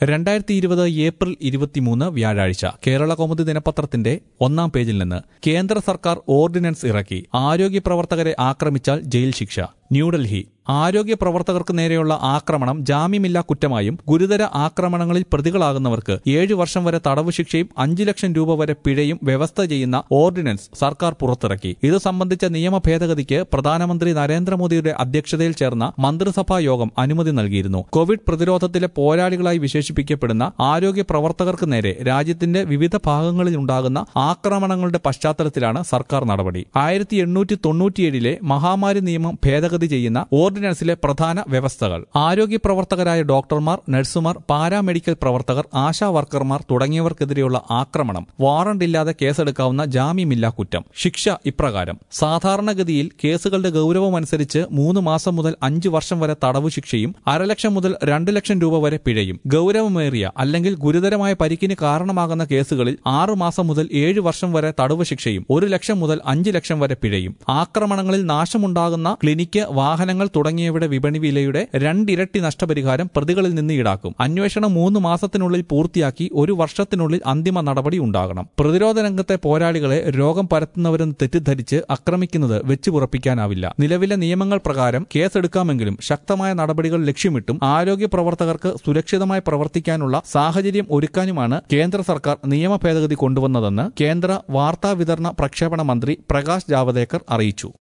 രണ്ടായിരത്തി ഇരുപത് ഏപ്രിൽ ഇരുപത്തിമൂന്ന് വ്യാഴാഴ്ച കേരള കൗമുദി ദിനപത്രത്തിന്റെ ഒന്നാം പേജിൽ നിന്ന് കേന്ദ്ര സർക്കാർ ഓർഡിനൻസ് ഇറക്കി ആരോഗ്യ പ്രവർത്തകരെ ആക്രമിച്ചാൽ ജയിൽ ശിക്ഷ ന്യൂഡൽഹി ആരോഗ്യ പ്രവർത്തകർക്ക് നേരെയുള്ള ആക്രമണം ജാമ്യമില്ലാ കുറ്റമായും ഗുരുതര ആക്രമണങ്ങളിൽ പ്രതികളാകുന്നവർക്ക് ഏഴു വർഷം വരെ തടവ് ശിക്ഷയും അഞ്ചു ലക്ഷം രൂപ വരെ പിഴയും വ്യവസ്ഥ ചെയ്യുന്ന ഓർഡിനൻസ് സർക്കാർ പുറത്തിറക്കി ഇത് സംബന്ധിച്ച നിയമ ഭേദഗതിക്ക് പ്രധാനമന്ത്രി നരേന്ദ്രമോദിയുടെ അധ്യക്ഷതയിൽ ചേർന്ന മന്ത്രിസഭാ യോഗം അനുമതി നൽകിയിരുന്നു കോവിഡ് പ്രതിരോധത്തിലെ പോരാളികളായി വിശേഷിപ്പിക്കപ്പെടുന്ന ആരോഗ്യ പ്രവർത്തകർക്ക് നേരെ രാജ്യത്തിന്റെ വിവിധ ഭാഗങ്ങളിൽ ഉണ്ടാകുന്ന ആക്രമണങ്ങളുടെ പശ്ചാത്തലത്തിലാണ് സർക്കാർ നടപടി ആയിരത്തി എണ്ണൂറ്റി തൊണ്ണൂറ്റിയേഴിലെ മഹാമാരി നിയമം ഭേദഗതി ചെയ്യുന്ന ഓർഡിനൻസിലെ പ്രധാന വ്യവസ്ഥകൾ ആരോഗ്യ പ്രവർത്തകരായ ഡോക്ടർമാർ നഴ്സുമാർ പാരാമെഡിക്കൽ പ്രവർത്തകർ ആശാ വർക്കർമാർ തുടങ്ങിയവർക്കെതിരെയുള്ള ആക്രമണം വാറണ്ട് ഇല്ലാതെ കേസെടുക്കാവുന്ന ജാമ്യമില്ലാ കുറ്റം ശിക്ഷ ഇപ്രകാരം സാധാരണഗതിയിൽ കേസുകളുടെ ഗൌരവമനുസരിച്ച് മൂന്ന് മാസം മുതൽ അഞ്ചു വർഷം വരെ തടവു ശിക്ഷയും അരലക്ഷം മുതൽ രണ്ട് ലക്ഷം രൂപ വരെ പിഴയും ഗൌരവമേറിയ അല്ലെങ്കിൽ ഗുരുതരമായ പരിക്കിന് കാരണമാകുന്ന കേസുകളിൽ ആറു മാസം മുതൽ ഏഴ് വർഷം വരെ തടവ് ശിക്ഷയും ഒരു ലക്ഷം മുതൽ അഞ്ച് ലക്ഷം വരെ പിഴയും ആക്രമണങ്ങളിൽ നാശമുണ്ടാകുന്ന ക്ലിനിക്ക് വാഹനങ്ങൾ തുടങ്ങിയവയുടെ വിപണി വിലയുടെ രണ്ടിരട്ടി നഷ്ടപരിഹാരം പ്രതികളിൽ നിന്ന് ഈടാക്കും അന്വേഷണം മൂന്ന് മാസത്തിനുള്ളിൽ പൂർത്തിയാക്കി ഒരു വർഷത്തിനുള്ളിൽ അന്തിമ നടപടി ഉണ്ടാകണം പ്രതിരോധ രംഗത്തെ പോരാളികളെ രോഗം പരത്തുന്നവരെന്ന് തെറ്റിദ്ധരിച്ച് ആക്രമിക്കുന്നത് വെച്ചുപുറപ്പിക്കാനാവില്ല നിലവിലെ നിയമങ്ങൾ പ്രകാരം കേസെടുക്കാമെങ്കിലും ശക്തമായ നടപടികൾ ലക്ഷ്യമിട്ടും ആരോഗ്യ പ്രവർത്തകർക്ക് സുരക്ഷിതമായി പ്രവർത്തിക്കാനുള്ള സാഹചര്യം ഒരുക്കാനുമാണ് കേന്ദ്ര സർക്കാർ നിയമ ഭേദഗതി കൊണ്ടുവന്നതെന്ന് കേന്ദ്ര വാർത്താ വിതരണ പ്രക്ഷേപണ മന്ത്രി പ്രകാശ് ജാവദേക്കർ അറിയിച്ചു